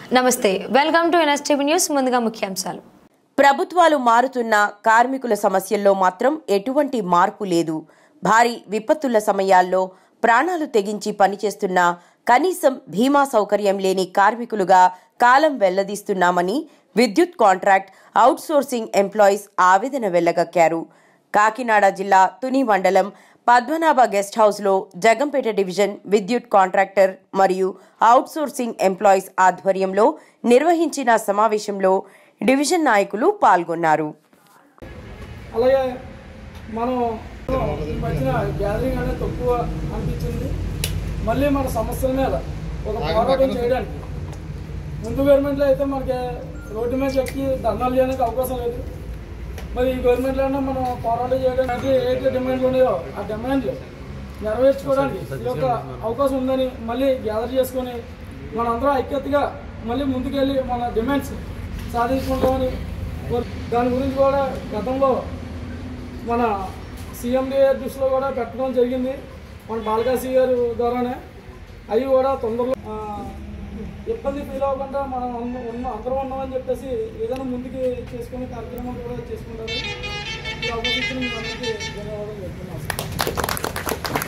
నమస్తే welcome to NSTV news ముందుగా ముఖ్యాంశాలు ప్రభుత్వాలు మారుతున్న కార్మికుల సమస్యల్లో మాత్రం ఎటువంటి మార్పు లేదు భారీ విపత్తుల సమయాల్లో ప్రాణాలు తెగించి పనిచేస్తున్న కనీసం బీమా సౌకర్యం లేని కార్మికులుగా కాలం వెల్లదీస్తున్నామని విద్యుత్ కాంట్రాక్ట్ అవుట్సోర్సింగ్ ఎంప్లాయీస్ ఆవేదన వెళ్లగక్కారు కాకినాడ జిల్లా తుని మండలం పద్మనాభ గెస్ట్ హౌస్లో జగంపేట డివిజన్ విద్యుత్ కాంట్రాక్టర్ మరియు అవుట్సోర్సింగ్ ఎంప్లాయీస్ ఆధ్వర్యంలో నిర్వహించిన సమావేశంలో డివిజన్ నాయకులు పాల్గొన్నారు అలాగే మనం ఈ మధ్యన గ్యాదరింగ్ అనేది తక్కువ అనిపించింది మళ్ళీ మన సమస్యల మీద ఒక పోరాటం చేయడానికి ముందు గవర్నమెంట్లో అయితే మనకి రోడ్డు మీద ఎక్కి ధర్నాలు చేయడానికి అవకాశం లేదు మరి ఈ గవర్నమెంట్లో అయినా మనం పోరాటం చేయడానికి ఏదైతే డిమాండ్లు ఉన్నాయో ఆ డిమాండ్లు నెరవేర్చుకోవడానికి ఈ యొక్క అవకాశం ఉందని మళ్ళీ గ్యాదర్ చేసుకొని మనందరం ఐక్యతగా మళ్ళీ ముందుకెళ్ళి మన డిమాండ్స్ సాధించుకుంటామని కోరు- దాని గురించి కూడా గతంలో మన సీఎండీ దృష్టిలో కూడా పెట్టడం జరిగింది మన బాలకాశి గారు ద్వారానే అవి కూడా తొందరలో ఆ, ఇబ్బంది ఫీల్ అవ్వకుండా మనం ఉన్న ఉన్న- అందరం ఉన్నామని చెప్పేసి ఏదైనా ముందుకు చేసుకునే కార్యక్రమం కూడా చేసుకుంటారు ఈ అవకాశం ఇచ్చిన మీకు అందరికీ ధన్యవాదాలు చెప్తున్నాను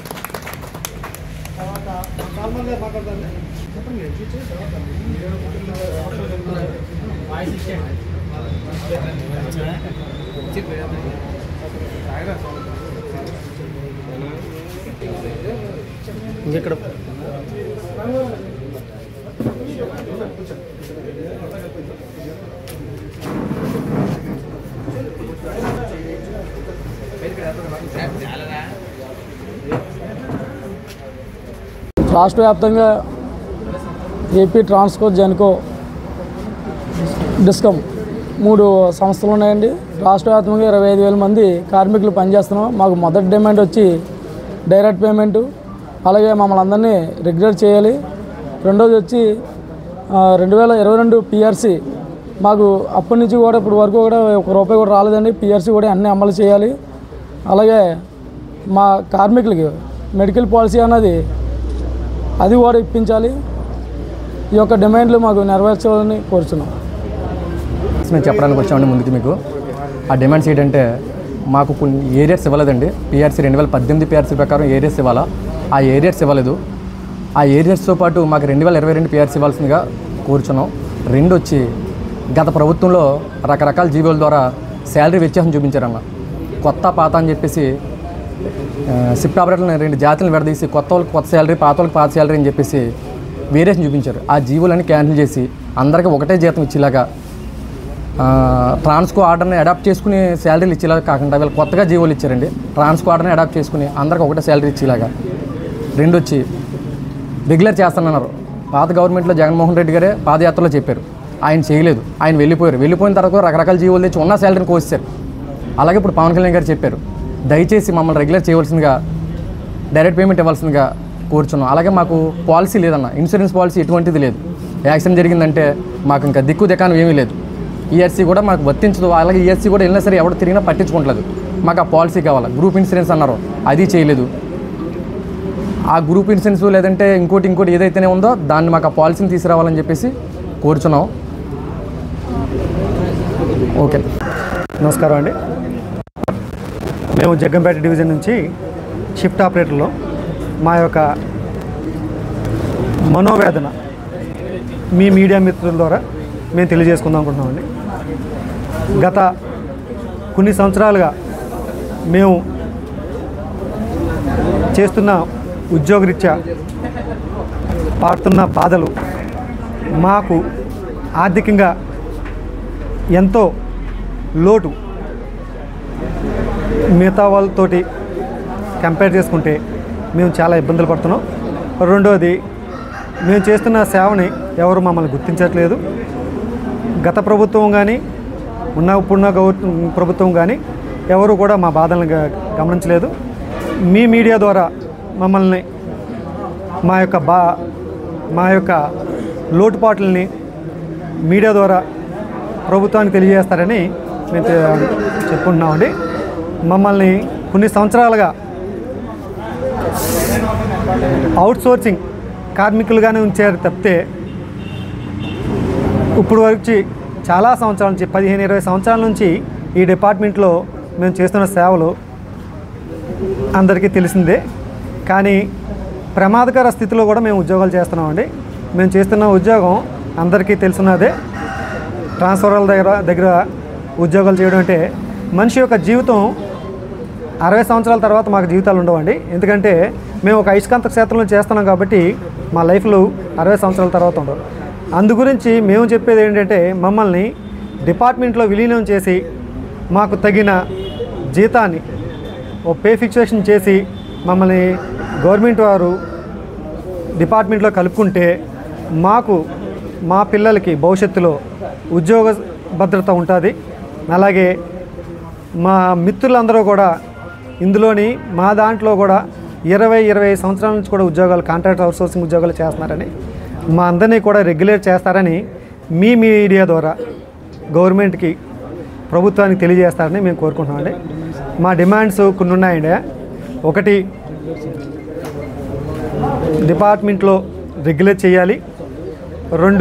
ఇక్కడ రాష్ట్ర వ్యాప్తంగా ఏపీ ట్రాన్స్కో జెన్కో డిస్కమ్ మూడు సంస్థలు ఉన్నాయండి రాష్ట్ర వ్యాప్తంగా ఇరవై ఐదు వేల మంది కార్మికులు పనిచేస్తున్నాం మాకు మొదటి డిమాండ్ వచ్చి డైరెక్ట్ పేమెంటు అలాగే మమ్మల్ని అందరినీ రెగ్యులర్ చేయాలి రెండోది వచ్చి ఆ, రెండు వేల ఇరవై రెండు పిఆర్సీ మాకు అప్పటి నుంచి కూడా ఇప్పుడు వరకు కూడా ఒక రూపాయి కూడా రాలేదండి పిఆర్సీ కూడా అన్నీ అమలు చేయాలి అలాగే మా కార్మికులకి మెడికల్ పాలసీ అన్నది అది కూడా ఇప్పించాలి ఈ యొక్క డిమాండ్లు మాకు నెరవేర్చాలని కోరుచున్నాం మేము చెప్పడానికి వచ్చామండి ముందుకు మీకు ఆ డిమాండ్స్ ఏంటంటే మాకు కొన్ని ఏరియాస్ ఇవ్వలేదండి పిఆర్సీ రెండు వేల పద్దెనిమిది పిఆర్సీ ప్రకారం ఏరియాస్ ఇవ్వాలా ఆ ఏరియాస్ ఇవ్వలేదు ఆ ఏరియాస్తో పాటు మాకు రెండు వేల ఇరవై రెండు పిఆర్సీ ఇవ్వాల్సిందిగా కోరుచున్నాం రెండు వచ్చి గత ప్రభుత్వంలో రకరకాల జీవోల ద్వారా శాలరీ వ్యత్యాసం చూపించారన్న కొత్త పాత అని చెప్పేసి ఆ, షిఫ్ట్ ఆపరేటర్లను రెండు జాతులను విడదీసి కొత్త వాళ్ళకి కొత్త శాలరీ పాత వాళ్ళకి పాత శాలరీ అని చెప్పేసి వేరియేషన్ చూపించారు ఆ జీవోలన్నీ క్యాన్సిల్ చేసి అందరికీ ఒకటే జీతం ఇచ్చేలాగా ఆ, ట్రాన్స్కో ఆర్డర్ని అడాప్ట్ చేసుకుని శాలరీలు ఇచ్చేలాగా కాకుండా వీళ్ళు కొత్తగా జీవోలు ఇచ్చారండి ట్రాన్స్కో ఆర్డర్ని అడాప్ట్ చేసుకుని అందరికి ఒకటే శాలరీ ఇచ్చేలాగా రెండు వచ్చి రెగ్యులర్ చేస్తానన్నారు పాత గవర్నమెంట్లో జగన్మోహన్ రెడ్డి గారే పాదయాత్రలో చెప్పారు ఆయన చేయలేదు ఆయన వెళ్ళిపోయారు వెళ్ళిపోయిన తర్వాత కూడా రకరకాల జీవోలు తెచ్చి ఉన్న శాలరీని కోసారు అలాగే ఇప్పుడు పవన్ కళ్యాణ్ గారు చెప్పారు దయచేసి మమ్మల్ని రెగ్యులర్ చేయవలసిందిగా డైరెక్ట్ పేమెంట్ ఇవ్వాల్సిందిగా కోరుచున్నాం అలాగే మాకు పాలసీ లేదన్న ఇన్సూరెన్స్ పాలసీ ఎటువంటిది లేదు యాక్సిడెంట్ జరిగిందంటే మాకు ఇంకా దిక్కు దికానం ఏమీ లేదు ఈఎస్సీ కూడా మాకు వర్తించదు అలాగే ఈఎస్సీ కూడా వెళ్ళినా సరే ఎవరు తిరిగినా పట్టించుకోవట్లేదు మాకు ఆ పాలసీ కావాలి గ్రూప్ ఇన్సూరెన్స్ అన్నారు అది చేయలేదు ఆ గ్రూప్ ఇన్సూరెన్స్ లేదంటే ఇంకోటి ఇంకోటి ఏదైతేనే ఉందో దాన్ని మాకు ఆ పాలసీని తీసుకురావాలని చెప్పేసి కోరుచున్నాం ఓకే నమస్కారం అండి మేము జగ్గంపేట డివిజన్ నుంచి షిఫ్ట్ ఆపరేటర్లో మా యొక్క మనోవేదన మీ మీడియా మిత్రుల ద్వారా మేము తెలియజేసుకుందాం అనుకుంటున్నామండి గత కొన్ని సంవత్సరాలుగా మేము చేస్తున్న ఉద్యోగరీత్యా పాడుతున్న బాధలు మాకు ఆర్థికంగా ఎంతో లోటు మిగతా వాళ్ళతోటి కంపేర్ చేసుకుంటే మేము చాలా ఇబ్బందులు పడుతున్నాం రెండవది మేము చేస్తున్న సేవని ఎవరు మమ్మల్ని గుర్తించట్లేదు గత ప్రభుత్వం కానీ ఉన్న ఇప్పుడున్న గౌ- ప్రభుత్వం కానీ ఎవరు కూడా మా బాధలను గ- గమనించలేదు మీ మీడియా ద్వారా మమ్మల్ని మా యొక్క బా మా యొక్క లోటుపాట్లని మీడియా ద్వారా ప్రభుత్వానికి తెలియజేస్తారని మేము తె- చెప్పుకుంటున్నామండి మమ్మల్ని కొన్ని సంవత్సరాలుగా అవుట్ సోర్సింగ్ కార్మికులుగానే ఉంచారు తప్పితే ఇప్పుడు వరకు చాలా సంవత్సరాల నుంచి పదిహేను ఇరవై సంవత్సరాల నుంచి ఈ డిపార్ట్మెంట్లో మేము చేస్తున్న సేవలు అందరికీ తెలిసిందే కానీ ప్రమాదకర స్థితిలో కూడా మేము ఉద్యోగాలు చేస్తున్నామండి మేము చేస్తున్న ఉద్యోగం అందరికీ తెలుసున్నదే ట్రాన్స్ఫర్ల దగ్గర దగ్గర ఉద్యోగాలు చేయడం అంటే మనిషి యొక్క జీవితం అరవై సంవత్సరాల తర్వాత మాకు జీవితాలు ఉండవండి ఎందుకంటే మేము ఒక అయస్కాంత క్షేత్రంలో చేస్తున్నాం కాబట్టి మా లైఫ్లో అరవై సంవత్సరాల తర్వాత ఉండవు అందు గురించి మేము చెప్పేది ఏంటంటే మమ్మల్ని డిపార్ట్మెంట్లో విలీనం చేసి మాకు తగిన జీతాన్ని ఓ పే ఫిక్సేషన్ చేసి మమ్మల్ని గవర్నమెంట్ వారు డిపార్ట్మెంట్లో కలుపుకుంటే మాకు మా పిల్లలకి భవిష్యత్తులో ఉద్యోగ భద్రత ఉంటుంది అలాగే మా మిత్రులందరూ కూడా ఇందులోని మా దాంట్లో కూడా ఇరవై ఇరవై సంవత్సరాల నుంచి కూడా ఉద్యోగాలు కాంట్రాక్ట్ అవుట్సోర్సింగ్ ఉద్యోగాలు చేస్తున్నారని మా అందరినీ కూడా రెగ్యులేట్ చేస్తారని మీ మీడియా ద్వారా గవర్నమెంట్కి ప్రభుత్వానికి తెలియజేస్తారని మేము కోరుకుంటున్నామండి మా డిమాండ్స్ కొన్ని ఉన్నాయండి ఒకటి డిపార్ట్మెంట్లో రెగ్యులేట్ చేయాలి రెండు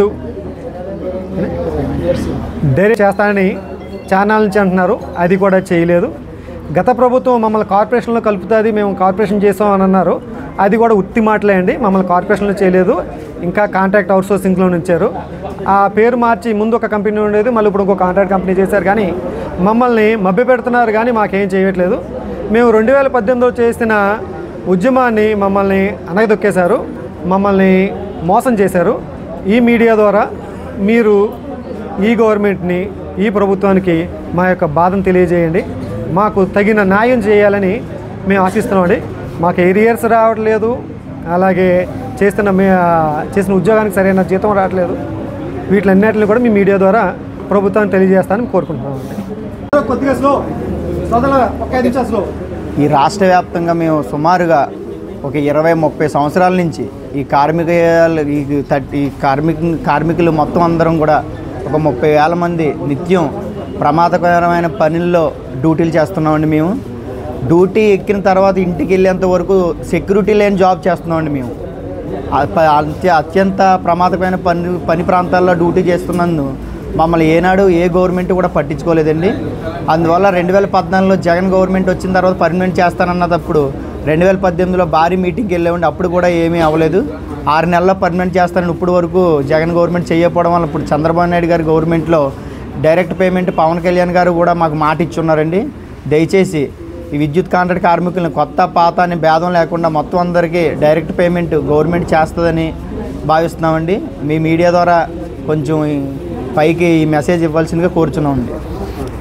డైరెక్ట్ చేస్తానని ఛానల్ నుంచి అంటున్నారు అది కూడా చేయలేదు గత ప్రభుత్వం మమ్మల్ని కార్పొరేషన్లో కలుపుతుంది మేము కార్పొరేషన్ చేసాం అని అన్నారు అది కూడా ఉత్తి మాటలే అండి మమ్మల్ని కార్పొరేషన్లో చేయలేదు ఇంకా కాంట్రాక్ట్ అవుట్సోర్సింగ్లో ఉంచారు ఆ పేరు మార్చి ముందు ఒక కంపెనీ ఉండేది మళ్ళీ ఇప్పుడు ఇంకో కాంట్రాక్ట్ కంపెనీ చేశారు కానీ మమ్మల్ని మభ్య పెడుతున్నారు కానీ మాకేం చేయట్లేదు మేము రెండు వేల పద్దెనిమిదిలో చేసిన ఉద్యమాన్ని మమ్మల్ని అనగదొక్కేశారు మమ్మల్ని మోసం చేశారు ఈ మీడియా ద్వారా మీరు ఈ గవర్నమెంట్ని ఈ ప్రభుత్వానికి మా యొక్క బాధను తెలియజేయండి మాకు తగిన న్యాయం చేయాలని మేము ఆశిస్తున్నామండి మాకు ఏరియర్స్ రావట్లేదు అలాగే చేస్తున్న మే చేసిన ఉద్యోగానికి సరైన జీతం రావట్లేదు వీటిలన్నిటిని కూడా మీ మీడియా ద్వారా ప్రభుత్వానికి తెలియజేస్తానని కోరుకుంటున్నామండి కొద్దిగా స్లో ఒక ఐదు నిమిషాలు స్లో ఈ రాష్ట్ర వ్యాప్తంగా మేము సుమారుగా ఒక ఇరవై ముప్పై సంవత్సరాల నుంచి ఈ కార్మిక ఈ థర్టీ కార్మిక కార్మికులు మొత్తం అందరం కూడా ఒక ముప్పై వేల మంది నిత్యం ప్రమాదకరమైన పనుల్లో డ్యూటీలు చేస్తున్నామండి మేము డ్యూటీ ఎక్కిన తర్వాత ఇంటికి వెళ్ళేంత వరకు సెక్యూరిటీ లేని జాబ్ చేస్తున్నామండి మేము అ- ప- అత్య అత్యంత ప్రమాదకరమైన పని పని ప్రాంతాల్లో డ్యూటీ చేస్తున్నందు మమ్మల్ని ఏనాడు ఏ గవర్నమెంట్ కూడా పట్టించుకోలేదండి అందువల్ల రెండు వేల పద్నాలుగులో జగన్ గవర్నమెంట్ వచ్చిన తర్వాత పర్మనెంట్ చేస్తానన్నదప్పుడు రెండు వేల పద్దెనిమిదిలో భారీ మీటింగ్కి వెళ్ళేవండి అప్పుడు కూడా ఏమీ అవ్వలేదు ఆరు నెలల్లో పర్మనెంట్ చేస్తానని ఇప్పుడు వరకు జగన్ గవర్నమెంట్ చేయకపోవడం వల్ల ఇప్పుడు చంద్రబాబు నాయుడు గారి గవర్నమెంట్లో డైరెక్ట్ పేమెంట్ పవన్ కళ్యాణ్ గారు కూడా మాకు మాట ఇచ్చున్నారండి దయచేసి ఈ విద్యుత్ కాంట్రాక్ట్ కార్మికులను కొత్త పాత అని భేదం లేకుండా మొత్తం అందరికీ డైరెక్ట్ పేమెంట్ గవర్నమెంట్ చేస్తుందని భావిస్తున్నామండి మీ మీడియా ద్వారా కొంచెం ఈ పైకి ఈ మెసేజ్ ఇవ్వాల్సిందిగా కోరుచున్నామండి